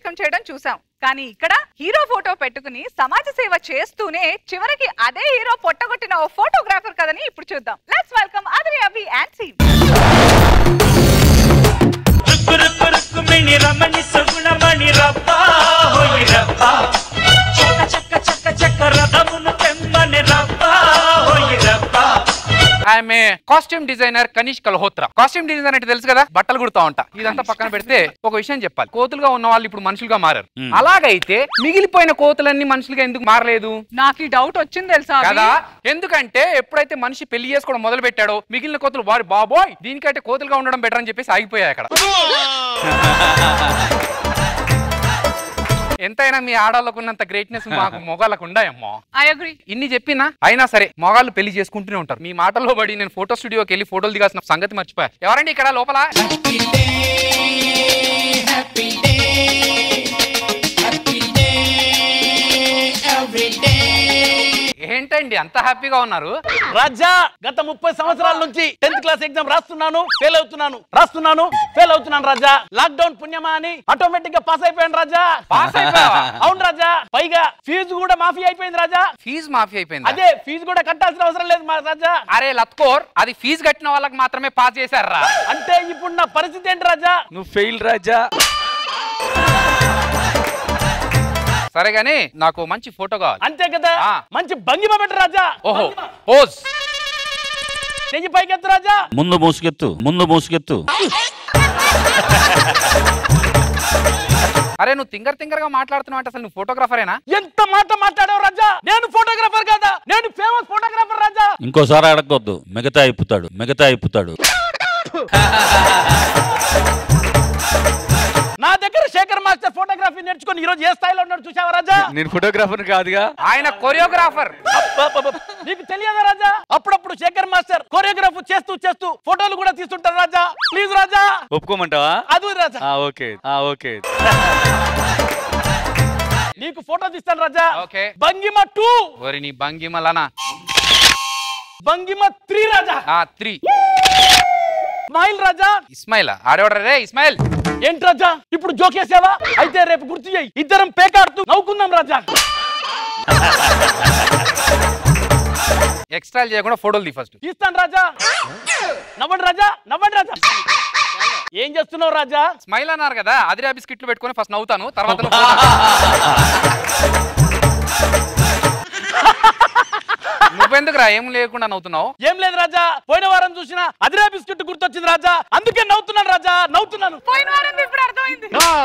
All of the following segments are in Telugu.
అభిషేకం చేయడం చూసాం కానీ ఇక్కడ హీరో ఫోటో పెట్టుకుని సమాజ సేవ చేస్తూనే చివరికి అదే హీరో పొట్టగొట్టిన ఓ ఫోటోగ్రాఫర్ కదని ఇప్పుడు చూద్దాం లెట్స్ వెల్కమ్ అదరి అభి అండ్ సీన్ రుక్కు రుక్కు రుక్కుమిణి రమణి సుగుణమణి రబ్బా హోయి రబ్బా చక్క చక్క చక్క చక్క రథమును తెమ్మని రబ్బా హోయి రబ్బా ఆమె కాస్ట్యూమ్ డిజైనర్ కనీష్ కల్హోత్రా కాస్ట్యూమ్ డిజైనర్ అంటే తెలుసు కదా బట్టలు కుడతా ఉంటా ఇదంతా పక్కన పెడితే ఒక విషయం చెప్పాలి కోతులుగా ఉన్న వాళ్ళు ఇప్పుడు మనుషులుగా మారారు అలాగైతే మిగిలిపోయిన కోతులన్నీ మనుషులుగా ఎందుకు మారలేదు నాకు ఈ డౌట్ వచ్చింది తెలుసా అభి? కదా ఎందుకంటే ఎప్పుడైతే మనిషి పెళ్లి చేసుకోవడం మొదలు పెట్టాడో మిగిలిన కోతులు వారి బాబోయ్ దీనికంటే కోతులుగా ఉండడం బెటర్ అని చెప్పేసి ఆగిపోయాయి అక్కడ ఎంతైనా మీ ఆడాళ్ళకు ఉన్నంత గ్రేట్నెస్ మాకు మొగాళ్ళకు ఉండాయమ్మో ఐ అగ్రీ ఇన్ని చెప్పినా అయినా సరే మొగాళ్ళు పెళ్లి చేసుకుంటూనే ఉంటారు మీ మాటల్లో పడి నేను ఫోటో స్టూడియోకి వెళ్ళి ఫోటోలు దిగాల్సిన సంగతి మర్చిపోయా ఎవరండి ఇక్కడ లోపల ఏంటండి అంత హ్యాపీగా ఉన్నారు రాజా గత ముప్పై సంవత్సరాల నుంచి టెన్త్ క్లాస్ ఎగ్జామ్ రాస్తున్నాను ఫెయిల్ అవుతున్నాను రాస్తున్నాను ఫెయిల్ అవుతున్నాను రాజా లాక్ డౌన్ పుణ్యమా అని ఆటోమేటిక్ గా పాస్ అయిపోయాను రాజా పాస్ అయిపోయావా? అవును రాజా పైగా ఫీజు కూడా మాఫీ అయిపోయింది రాజా ఫీజు మాఫీ అయిపోయింది అదే ఫీజు కూడా కట్టాల్సిన అవసరం లేదు మా రాజా అరే లత్కోర్ అది ఫీజు కట్టిన వాళ్ళకి మాత్రమే పాస్ చేశారా అంటే ఇప్పుడు నా పరిస్థితి ఏంటి రాజా నువ్వు ఫెయిల్ రాజా సరే గానీ నాకు మంచి ఫోటో కావాలి అంతే కదా ఆ. మంచి భంగిమ పెట్టు రాజా ఓహో పోజ్ చెయ్యి పైకెత్తు రాజా ముందు మూసుకెత్తు ముందు మూసుకెత్తు అరే నువ్వు తింగర్ తింగర్ గా మాట్లాడుతున్నావు అంటే అసలు నువ్వు ఫోటోగ్రాఫరేనా ఎంత మాట మాట్లాడావు రాజా నేను ఫోటోగ్రాఫర్ కాదా నేను ఫేమస్ ఫోటోగ్రాఫర్ రాజా ఇంకోసారి అడగొద్దు మిగతా ఇప్పుతాడు మిగతా ఇప్పుతాడు నా దగ్గర శేఖర్ మాస్టర్ ఫోటోగ్రఫీ నేర్చుకొని ఈ రోజు ఏ స్థాయిలో ఉన్నాడు చూసావా రాజా నేను ఫోటోగ్రాఫర్ కాదుగా ఆయన కొరియోగ్రాఫర్ అబ్బబ్బబ్బ. నీకు తెలియదా రాజా అప్పుడప్పుడు శేఖర్ మాస్టర్ కొరియోగ్రాఫ్ చేస్తూ చేస్తూ ఫోటోలు కూడా తీస్తుంటారు రాజా ప్లీజ్ రాజా ఒప్పుకోమంటావా అది రాజా ఆ, ఓకే ఆ, ఓకే నీకు ఫోటో తీస్తాను రాజా ఓకే. భంగిమ టూ ఓరి నీ భంగిమలనా భంగిమ త్రీ రాజా ఆ త్రీ స్మైల్ రాజా ఇస్మాయిల్ ఆడేవాడు రే ఇస్మాయిల్ ఏంటి రాజా ఇప్పుడు జోకేసావా అయితే రేపు గుర్తు చేయి ఇద్దరం పేకాడుతూ నవ్వుకుందాం రాజా ఎక్స్ట్రా చేయకుండా ఫోటోలు తీ ఫస్ట్ తీస్తాను రాజా నవ్వండి రాజా నవ్వండి రాజా ఏం చేస్తున్నావు రాజా స్మైల్ అన్నారు కదా అదిరా బిస్కెట్లు పెట్టుకొని ఫస్ట్ నవ్వుతాను తర్వాత నువ్వు photo. నువ్వెందుకు రా ఏం లేకుండా నవ్వుతున్నావు ఏం లేదు రాజా పోయిన వారం చూసిన అదిరా బిస్కెట్ గుర్తొచ్చింది రాజా అందుకే నవ్వుతున్నాను రాజా నవ్వుతున్నాను పోయిన వారం ఇప్పుడు అర్థమైంది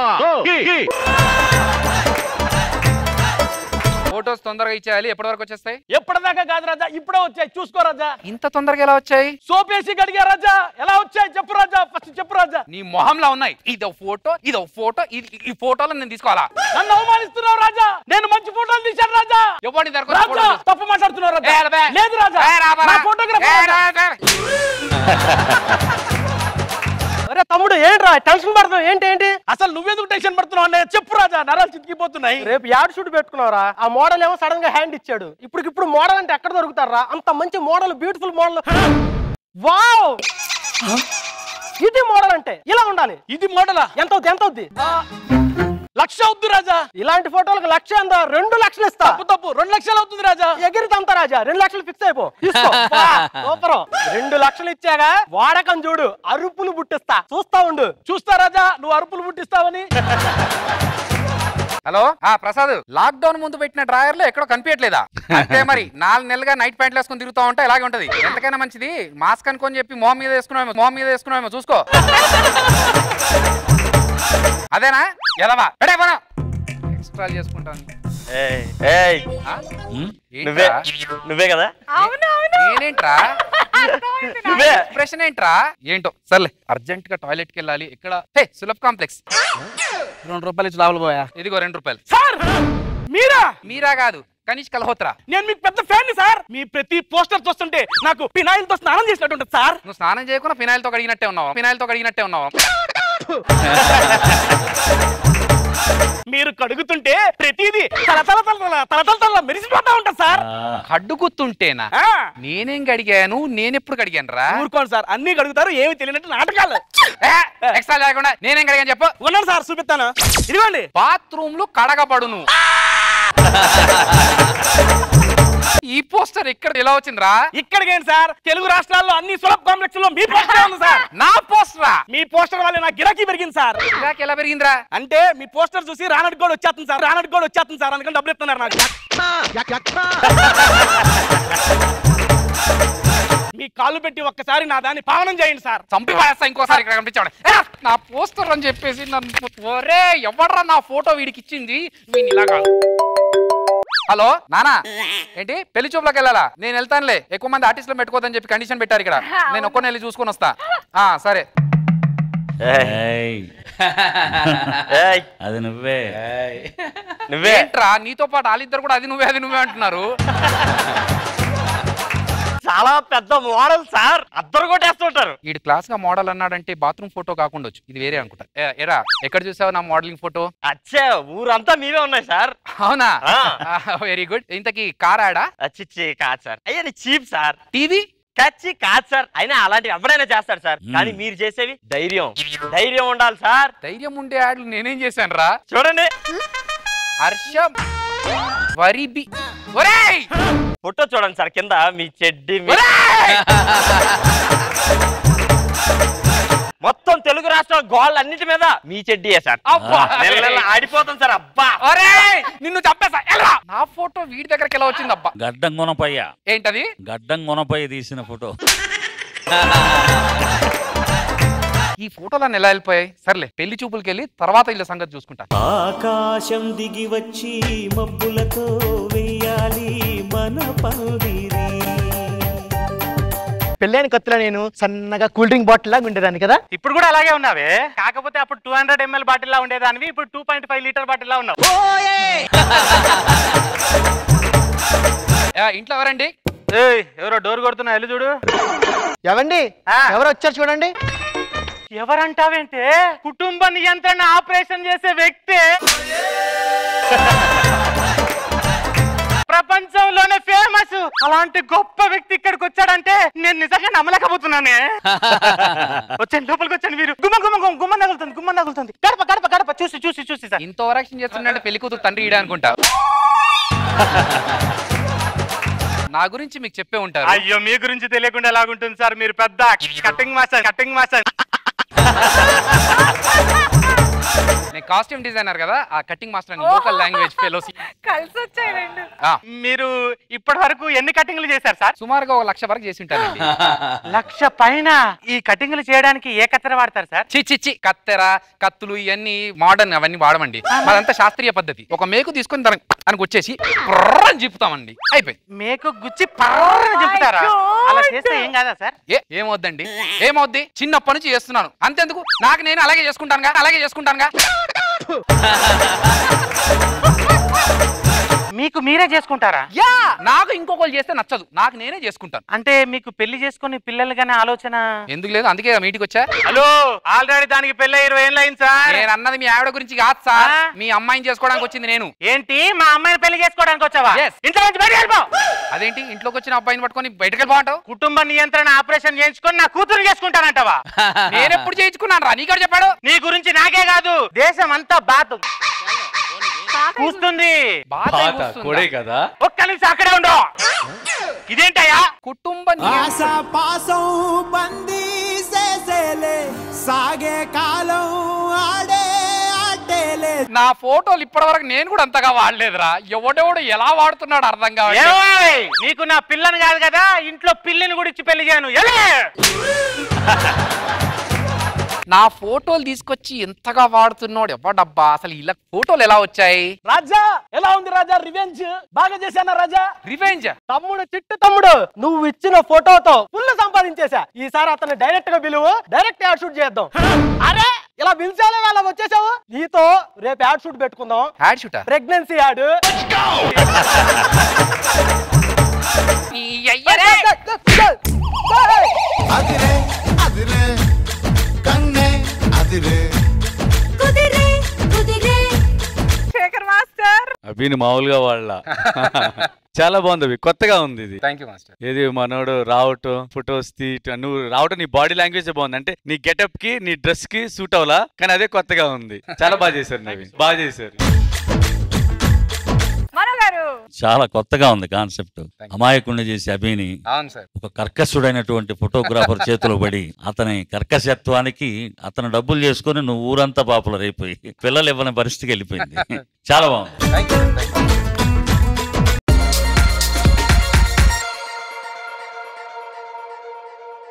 ఫోటోస్ తొందరగా ఇచ్చేయాలి ఎప్పటి వరకు వచ్చేస్తాయి ఎప్పటిదాకా కాదు రాజా ఇప్పుడే వచ్చాయి చూసుకో రాజా ఇంత తొందరగా ఎలా వచ్చాయి సోపేసి గడిగా రాజా ఎలా వచ్చాయి చెప్పు రాజా ఫస్ట్ చెప్పు రాజా నీ మొహంలా ఉన్నాయి ఇదో ఫోటో ఇదో ఫోటో ఇది ఈ ఫోటోలో నేను తీసుకోవాలా నన్ను అవమానిస్తున్నావు రాజా నేను మంచి ఫోటోలు తీశాను రాజా ఎవరిని దగ్గర రాజా తప్పు మాట్లాడుతున్నావు రాజా లేదు రాజా నా ఫోటోగ్రాఫర్ రాజా. అరే తమ్ముడు ఏంట్రా టెన్షన్ పడతావు ఏంటి ఏంటి అసలు నువ్వెందుకు టెన్షన్ పడుతున్నావు అన్నయ్య చెప్పు రాజా నరాలు చితికిపోతున్నాయి రేపు యాడ్ షూట్ పెట్టుకున్నావురా ఆ మోడల్ ఏమో సడన్ గా హ్యాండ్ ఇచ్చాడు ఇప్పుడు ఇప్పుడు మోడల్ అంటే ఎక్కడ దొరుకుతారా అంత మంచి మోడల్ బ్యూటిఫుల్ మోడల్ వావ్ ఇది మోడల్ అంటే ఇలా ఉండాలి ఇది మోడలా ఎంత అవుద్ది ఎంత అవుద్ది లక్ష అవుద్ది రాజా ఇలాంటి ఫోటోలకు లక్ష ఎంత రెండు లక్షలు ఇస్తా తప్పు తప్పు రెండు లక్షలు అవుతుంది రాజా ఎగిరి తంత రాజా రెండు లక్షలు ఫిక్స్ అయిపో తీసుకో. బా, సూపర్ రెండు లక్షలు ఇచ్చాగా వాడకం చూడు అరుపులు పుట్టిస్తా చూస్తా ఉండు చూస్తా రాజా నువ్వు అరుపులు పుట్టిస్తావని హలో ఆ ప్రసాద్ లాక్ డౌన్ ముందు పెట్టిన డ్రాయర్ లో ఎక్కడో కనిపించట్లేదా అంటే మరి నాలుగు నెలలుగా నైట్ ప్యాంట్లు వేసుకొని తిరుగుతా ఉంటే ఇలాగే ఉంటది ఎంతకైనా మంచిది మాస్క్ అనుకొని చెప్పి మొహం మీద వేసుకున్నామేమో మొహం మీద వేసుకున్నామేమో చూసుకో అదేనా ఎలవా పెడే పన ఎక్స్ట్రా చేసుకుంటాను ఏయ్ ఆ? ఉమ్, నువ్వే ఏంట్రా? నువ్వే కదా అవును అవును నేనేంట్రా అర్థమైంది నాకు. నువ్వే ఎక్స్ప్రెషన్ ఏంట్రా ఏంటో సర్లే అర్జెంట్ గా టాయిలెట్ కి వెళ్ళాలి ఇక్కడ హే సులభ్ కాంప్లెక్స్ రెండు రూపాయలు ఇచ్చి లోపల పోయా ఇదిగో రెండు రూపాయలు సార్ మీరా మీరా కాదు కనీష్ కల్హోత్రా నేను మీకు పెద్ద ఫ్యాన్ సార్ మీ ప్రతి పోస్టర్ చూస్తుంటే నాకు పినాయిల్ తో స్నానం చేసినట్టు ఉంటుంది సార్ నువ్వు స్నానం చేయకుండా ఫినాయిల్ తో కడిగినట్టే ఉన్నావు ఫినాయిల్ తో కడిగినట్టే ఉన్నావు మీరు మీరు కడుగుతుంటే ప్రతిదీ తల తల తల తల తల తల తల మెరిసిపోతా ఉంటుంది సార్ కడ్డుగుతుంటేనా ఆ, నేనేం కడిగాను నేనెప్పుడు కడిగాను రా ఊరుకోండి సార్ అన్ని కడుగుతారు ఏమి తెలియనట్టు నాటకాలు ఎక్స్ట్రా లేకుండా నేనేం కడిగాను చెప్పు ఉన్నాను సార్ చూపిస్తాను ఇదిగోండి బాత్రూమ్ లో కడగబడును ఈ పోస్టర్ ఇక్కడ ఎలా వచ్చిందిరా ఇక్కడికి ఏంటి సార్ తెలుగు రాష్ట్రాల్లో అన్ని సులభ కాంప్లెక్స్ లో మీ పోస్టర్ ఉంది సార్ నా పోస్టరా మీ పోస్టర్ వల్ల నా గిరాకీ పెరిగింది సార్ ఇలాగ ఎలా పెరిగిందిరా అంటే మీ పోస్టర్ చూసి రానటి కూడా వచ్చేస్తుంది సార్ రానటి కూడా వచ్చేస్తుంది సార్ అందుకని డబ్బులు ఇస్తున్నారు నాకు మీ కాళ్ళు పెట్టి ఒక్కసారి నా దాన్ని పావనం చేయండి సార్ చంపి పడేస్తా ఇంకోసారి ఇక్కడ కనిపించాడు ఏ, నా పోస్టర్ అని చెప్పేసి నన్ను ఒరే ఎవడ్రా నా ఫోటో వీడికి ఇచ్చింది వీడిని ఇలా కాదు హలో నానా ఏంటి పెళ్లి చూపులకు వెళ్ళాలా నేను వెళ్తానులే ఎక్కువ మంది ఆర్టిస్టులు పెట్టుకోవద్దని చెప్పి కండిషన్ పెట్టారు ఇక్కడ నేను ఒక్కని వెళ్ళి చూసుకొని వస్తా ఆ సరే ఏయ్. అది నువ్వే ఏంట్రా నీతో పాటు వాళ్ళిద్దరు కూడా అది నువ్వే అది నువ్వే అంటున్నారు చాలా పెద్ద మోడల్ సార్ అద్దరు కొట్టేస్తుంటారు వీడు క్లాస్ గా మోడల్ అన్నాడంటే బాత్రూమ్ ఫోటో కాకుండా వచ్చు ఇది వేరే అనుకుంటా ఏ, ఎరా ఎక్కడ చూసావు నా మోడలింగ్ ఫోటో అచ్చే ఊరంతా మీవే ఉన్నాయి సార్ అవునా ఆ. వెరీ గుడ్ ఇంతకీ కార్ ఆడా అచ్చిచ్చి కాదు సార్ అయ్యా చీప్ సార్ టీవీ కచ్చి కాదు సార్ అయినా అలాంటివి ఎవరైనా చేస్తారు సార్ కానీ మీరు చేసేవి ధైర్యం ధైర్యం ఉండాలి సార్ ధైర్యం ఉండే యాడ్లు నేనేం చేశాను రా చూడండి హర్షం వరిబి ఒరేయ్ ఫోటో చూడండి సార్ కింద మీ చెడ్డి మీ- ఒరేయ్! మొత్తం తెలుగు రాష్ట్రాల గోళ్ళు అన్నిటి మీద మీ చెడ్డీయే సార్ అబ్బా! నెల నెల ఆడిపోతుంది సార్ అబ్బా ఒరేయ్! నిన్ను చంపేసా ఎల్రా! నా ఫోటో వీడి దగ్గరికి ఎలా వచ్చింది అబ్బా గడ్డం గుణపయ్య ఏంటది గడ్డం గుణపయ్య తీసిన ఫోటో ఈ ఫోటోలను ఎలా వెళ్ళిపోయాయి సర్లే పెళ్లి చూపులకి వెళ్ళి తర్వాత ఇళ్ళ సంగతి చూసుకుంటా ఆకాశం దిగి వచ్చి మబ్బులతో వెయ్యాలి మన పందిరి పెళ్ళైన కొత్తలో నేను సన్నగా కూల్ డ్రింక్ బాటిల్ లాగా ఉండేదాన్ని కదా ఇప్పుడు కూడా అలాగే ఉన్నావే కాకపోతే అప్పుడు టూ హండ్రెడ్ ఎంఎల్ బాటిల్ లా ఉండేదానివి ఇప్పుడు two point five litre bottle లా ఉన్నావు ఆ, ఇంట్లో ఎవరండి ఏయ్, ఎవరో డోర్ కొడుతున్నా వెళ్ళి చూడు ఎవండి ఆ. ఎవరు వచ్చారు చూడండి ఎవరంటావేంటే కుటుంబ నియంత్రణ ఆపరేషన్ చేసే వ్యక్తి ప్రపంచంలోనే ఫేమస్ అలాంటి గొప్ప వ్యక్తి ఇక్కడికి వచ్చాడంటే నేను నిజంగా నమ్మలేకపోతున్నానే వచ్చాను లోపలికి వచ్చాను వీరు గుమ్మ గుమ్మ గుమ్మ గుమ్మ నగులుతుంది గుమ్మ నగులుతుంది గడప గడప గడప చూసి చూసి చూసి సార్ ఇంత ఓవరాక్షన్ చేస్తుండే పెళ్లి కూతురు తండ్రి ఈడ అనుకుంటా నా గురించి మీకు చెప్పే ఉంటారు అయ్యో మీ గురించి తెలియకుండా ఎలాగుంటుంది సార్ మీరు పెద్ద కటింగ్ మాస్టర్ కటింగ్ మాస్టర్ నేను కాస్ట్యూమ్ డిజైనర్ కదా ఆ కటింగ్ మాస్టర్ అని లోకల్ లాంగ్వేజ్ ఫెలోస్ కలిసి వచ్చాయి రెండు మీరు ఇప్పటి వరకు ఎన్ని కటింగ్లు చేశారు సార్ సుమారుగా ఒక లక్ష వరకు చేసి ఉంటానండి లక్ష పైన ఈ కటింగ్లు చేయడానికి ఏ కత్తెర వాడతారు సార్ చి చి చి కత్తెర కత్తులు ఇవన్నీ మోడర్న్ అవన్నీ వాడమండి మాదంతా శాస్త్రీయ పద్ధతి ఒక మేకు తీసుకొని దానికి దానికి వచ్చేసి అని జిప్పుతామండి అయిపోయింది మేకు గుచ్చి పర్రని చెప్తారా God. అలా చేస్తే ఏం కాదా సార్ ఏ ఏమవుద్దండి ఏమవుద్ది చిన్నప్పటి నుంచి చేస్తున్నాను అంతెందుకు నాకు నేను అలాగే చేసుకుంటానుగా అలాగే చేసుకుంటానుగా మీకు మీరే చేసుకుంటారా యా నాకు ఇంకొకరు చేస్తే నచ్చదు నాకు నేనే చేసుకుంటాను అంటే మీకు పెళ్లి చేసుకుని పిల్లలు గానే ఆలోచన ఎందుకు లేదు అందుకే మీటికి వచ్చా హలో ఆల్రెడీ దానికి పెళ్లి ఇరవై ఏళ్ళు అయింది సార్ నేను అన్నది మీ ఆవిడ గురించి కాదు సార్ ఆ? మీ అమ్మాయిని చేసుకోవడానికి వచ్చింది నేను ఏంటి మా అమ్మాయిని పెళ్లి చేసుకోవడానికి వచ్చావా Yes. ఇంట్లో నుంచి బయటికి వెళ్ళిపో అదేంటి ఇంట్లోకి వచ్చిన అబ్బాయిని పట్టుకొని బయటకు వెళ్ళిపోమంటావు కుటుంబ నియంత్రణ ఆపరేషన్ చేయించుకొని నా కూతురు చేసుకుంటానంటావా నేను ఎప్పుడు చేయించుకున్నాను రా నీకెవరు చెప్పాడు నీ గురించి నాకే కాదు దేశం అంతా బాతు కూస్తుంది బాధ పాత వస్తుందా? కొడే కదా ఒక్క నిమిషం అక్కడే ఉండు ఇదేంటయ్యా కుటుంబ నియంత్రణ. ఆశ పాసం బందీ చేసేలే సాగే కాలం ఆడే ఆటేలే నా ఫోటోలు ఇప్పటి వరకు నేను కూడా అంతగా వాడలేదురా ఎవడెవడు ఎలా వాడుతున్నాడు అర్థం కావట్లేదు ఏమోయ్, నీకు నా పిల్లని కాదు కదా ఇంట్లో పిల్లిని కూడా ఇచ్చి పెళ్లి చేయను ఎలే! నా ఫోటోలు తీసుకొచ్చి ఎంతగా వాడుతున్నాడు ఎవడబ్బా అసలు ఇలా ఫోటోలు ఎలా వచ్చాయి రాజా ఎలా ఉంది రాజా రివెంజ్ బాగా చేశానా రాజా రివెంజ్ తమ్ముడు చిట్టు తమ్ముడు నువ్వు ఇచ్చిన ఫోటోతో ఫుల్ సంపాదించేశా ఈసారి అతన్ని డైరెక్ట్ గా పిలువు డైరెక్ట్ యాడ్ షూట్ చేద్దాం అరే ఇలా పిలిచాలే వాళ్ళ వచ్చేసావు నీతో రేపు యాడ్ షూట్ పెట్టుకుందాం హ్యాడ్ షూటా ప్రెగ్నెన్సీ యాడ్ అదిరే అదిరే కన్నే అదిరే ఛే, వీని మామూలుగా వాళ్ళ చాలా బాగుంది అవి కొత్తగా ఉంది ఇది థ్యాంక్ యూ మాస్టర్ ఏది మనోడు రావటం ఫొటోస్ తీయటం నువ్వు రావటం నీ బాడీ లాంగ్వేజ్ బాగుంది అంటే నీ గెటప్ కి నీ డ్రెస్ కి సూట్ అవ్వాలా కానీ అదే కొత్తగా ఉంది చాలా బాగా చేశారు నవీన్ బాగా చేశారు మనో గారు చాలా కొత్తగా ఉంది కాన్సెప్ట్ అమాయకుణ్ణి చేసి అభిని అవును సార్ ఒక కర్కశుడైనటువంటి ఫోటోగ్రాఫర్ చేతిలో పడి అతని కర్కశత్వానికి అతను డబ్బులు చేసుకొని నువ్వు ఊరంతా పాపులర్ అయిపోయి పిల్లలు ఇవ్వని పరిస్థితికి వెళ్ళిపోయింది చాలా బాగుంది థ్యాంక్ యూ